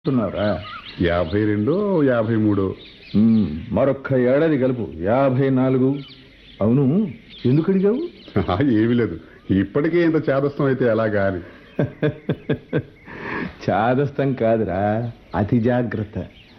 చెప్తున్నారా యాభై రెండు యాభై మూడు మ్మ్, మరొక్క ఏడాది కలుపు యాభై నాలుగు అవును ఎందుకు అడిగావు ఏమీ లేదు ఇప్పటికే ఇంత చేదస్తం అయితే ఎలాగా అని చాదస్తం కాదురా అతి జాగ్రత్త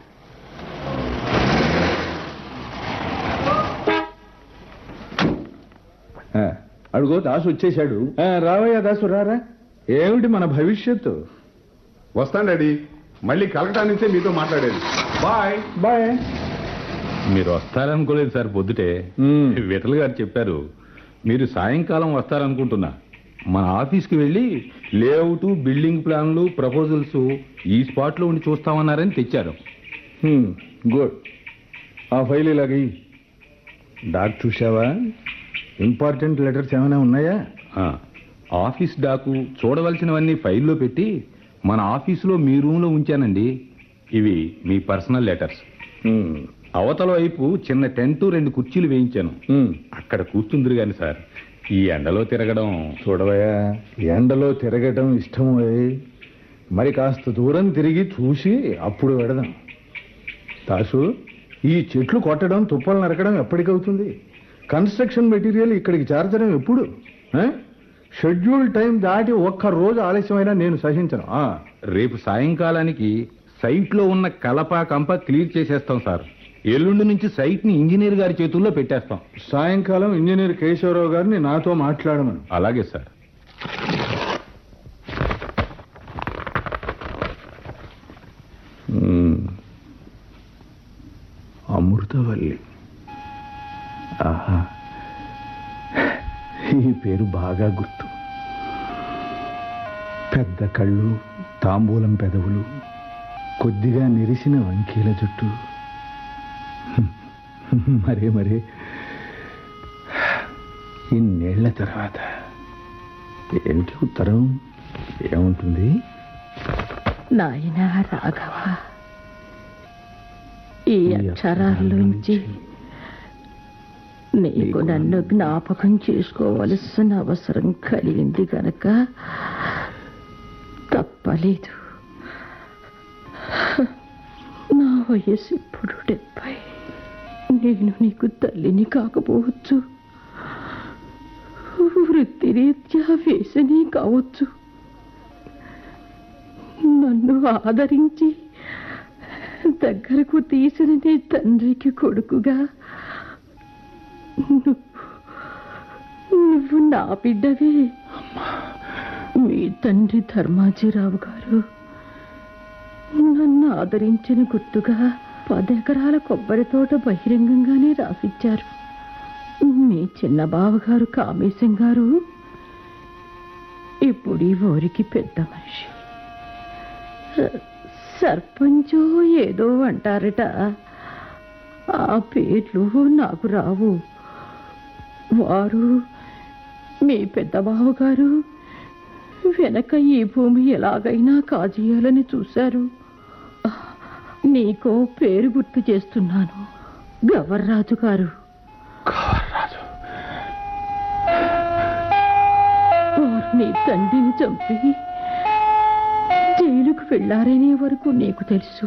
ఆ, అడుగో దాసు వచ్చేశాడు ఆ, రావయ్యా దాసు రారా ఏమిటి మన భవిష్యత్తు వస్తాను డాడీ మళ్ళీ కలకటా నుంచే మీతో మాట్లాడేది బాయ్ బాయ్ మీరు వస్తారనుకోలేదు సార్ పొద్దుటే మ్మ్. విఠల్ గారు చెప్పారు మీరు సాయంకాలం వస్తారనుకుంటున్నా మన ఆఫీస్కి వెళ్ళి లేఅవుట్ బిల్డింగ్ ప్లాన్లు ప్రపోజల్స్ ఈ స్పాట్లో ఉండి చూస్తామన్నారని తెచ్చారు హ్మ్, గుడ్ ఆ ఫైల్ ఇలాగ డాక్ చూసావా ఇంపార్టెంట్ లెటర్స్ ఏమైనా ఉన్నాయా ఆ, ఆఫీస్ డాకు చూడవలసినవన్నీ ఫైల్లో పెట్టి మన ఆఫీసులో మీ రూమ్లో ఉంచానండి ఇవి మీ పర్సనల్ లెటర్స్ హ్మ్, అవతల వైపు చిన్న టెంట్ రెండు కుర్చీలు వేయించాను హ్మ్. అక్కడ కూర్చుందిరు గాని సార్ ఈ ఎండలో తిరగడం చూడవయ్యా ఎండలో తిరగటం ఇష్టమే మరి కాస్త దూరం తిరిగి చూసి అప్పుడు వెడదాం తాసు ఈ చెట్లు కొట్టడం తుప్పలు నరకడం ఎప్పటికవుతుంది కన్స్ట్రక్షన్ మెటీరియల్ ఇక్కడికి చేర్చడం ఎప్పుడు ఆ? షెడ్యూల్ టైం దాటి ఒక్క రోజు ఆలస్యమైనా నేను సహించను ఆ, రేపు సాయంకాలానికి సైట్లో ఉన్న కలప కంప క్లియర్ చేసేస్తాం సార్ ఎల్లుండి నుంచి సైట్ ని ఇంజనీర్ గారి చేతుల్లో పెట్టేస్తాం సాయంకాలం ఇంజనీర్ కేశవరావు గారిని నాతో మాట్లాడమను అలాగే సార్ మ్మ్. అమృతవల్లి ఆహా ఈ పేరు బాగా గుర్తు పెద్ద కళ్ళు తాంబూలం పెదవులు కొద్దిగా నెరిసిన వంకీల జుట్టు మరే మరే ఇన్నేళ్ల తర్వాత ఏమిటి ఉత్తరం ఏముంటుంది నాయనా రాఘవ ఈ అక్షరాల్లోంచి నీకు నన్ను జ్ఞాపకం చేసుకోవలసిన అవసరం కలిగింది గనక తప్పలేదు నా వయసు ఇప్పుడు డెబ్బై నేను నీకు తల్లిని కాకపోవచ్చు వృత్తిరీత్యా వేసని కావచ్చు నన్ను ఆదరించి దగ్గరకు తీసిన నీ తండ్రికి కొడుకుగా నువ్వు నువ్వు నా బిడ్డవే మీ తండ్రి ధర్మాజీరావు గారు నన్ను ఆదరించిన గుర్తుగా పదెకరాల కొబ్బరి తోట బహిరంగంగానే రాసిచ్చారు మీ చిన్న బావగారు కామేశం గారు ఇప్పుడు ఈ ఊరికి పెద్ద మనిషి సర్పంచు ఏదో అంటారట ఆ పేర్లు నాకు రావు వారు మీ పెద్ద బావగారు వెనక ఈ భూమి ఎలాగైనా కాజేయాలని చూశారు నీకో పేరు గుర్తు చేస్తున్నాను గవర్రాజు గారు వారు నీ తండ్రిని చంపి జైలుకు వెళ్ళారనే వరకు నీకు తెలుసు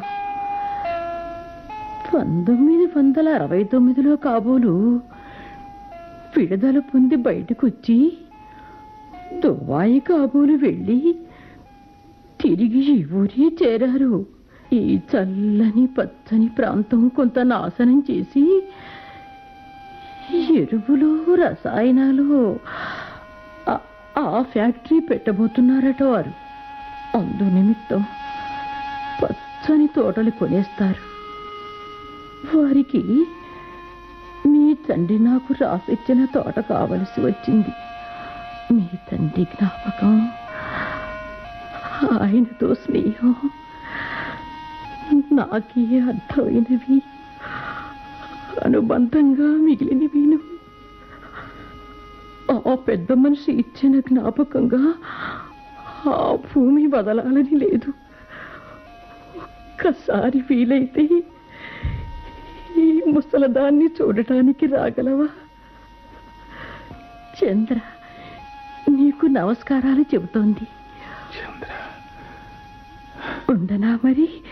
పంతొమ్మిది వందల అరవై తొమ్మిదిలో కాబోలు విడుదల పొంది బయటకొచ్చి దుబాయి కాబోలు వెళ్ళి తిరిగి ఈ ఊరి చేరారు ఈ చల్లని పచ్చని ప్రాంతం కొంత నాశనం చేసి ఎరువులు రసాయనాలు ఆ- ఆ ఫ్యాక్టరీ పెట్టబోతున్నారట వారు అందు నిమిత్తం పచ్చని తోటలు కొనేస్తారు వారికి మీ తండ్రి నాకు రాసిచ్చిన తోట కావలసి వచ్చింది మీ తండ్రి జ్ఞాపకం ఆయనతో స్నేహం నాకే అర్థమైనవి అనుబంధంగా మిగిలినవిను ఆ పెద్ద మనిషి ఇచ్చిన జ్ఞాపకంగా ఆ భూమి వదలాలని లేదు ఒక్కసారి వీలైతే ఈ ముసలదాన్ని చూడటానికి రాగలవా చంద్ర నీకు నమస్కారాలు చెబుతోంది ఉండనా మరి